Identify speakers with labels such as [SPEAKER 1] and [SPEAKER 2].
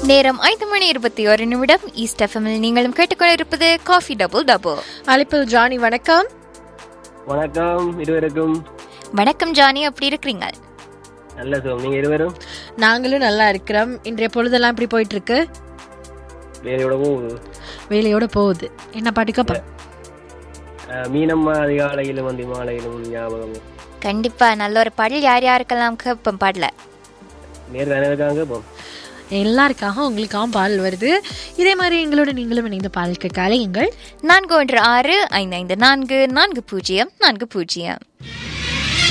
[SPEAKER 1] நேரம் ஐந்து மணி இருபத்தி ஒரு நிமிடம் ஈஸ்ட் எஃப்எம்மில் நீங்களும் கேட்டுக்கொண்டிருப்பது காஃபி டபுள் டபுள்
[SPEAKER 2] அழைப்பில் ஜானி வணக்கம்
[SPEAKER 3] வணக்கம் இருவருக்கும்
[SPEAKER 1] வணக்கம் ஜானி அப்படி இருக்கிறீங்க
[SPEAKER 3] நல்ல சுகம் நீங்க இருவரும்
[SPEAKER 2] நாங்களும் நல்லா இருக்கிறோம் இன்றைய பொழுதெல்லாம் இப்படி போயிட்டு இருக்கு
[SPEAKER 3] வேலையோட போகுது
[SPEAKER 2] வேலையோட போகுது என்ன பாட்டுக்கப்பா
[SPEAKER 3] அஹ், மீனம்மா அதிகாலையிலும் வந்து மாலையிலும் ஞாபகம்
[SPEAKER 1] கண்டிப்பா நல்ல ஒரு பாடல் யார் யாருக்கெல்லாம் கேட்போம் பாடல
[SPEAKER 3] நேர் தானே இருக்காங்க இப்போ
[SPEAKER 2] எல்லாருக்காக உங்களுக்காகவும் பாடல் வருது இதே மாதிரி எங்களோட நீங்களும் இணைந்த பாடலுக்கு கலையுங்கள்
[SPEAKER 1] நான்கு ஒன்று ஆறு ஐந்து ஐந்து நான்கு நான்கு பூஜ்ஜியம் நான்கு பூஜ்ஜியம்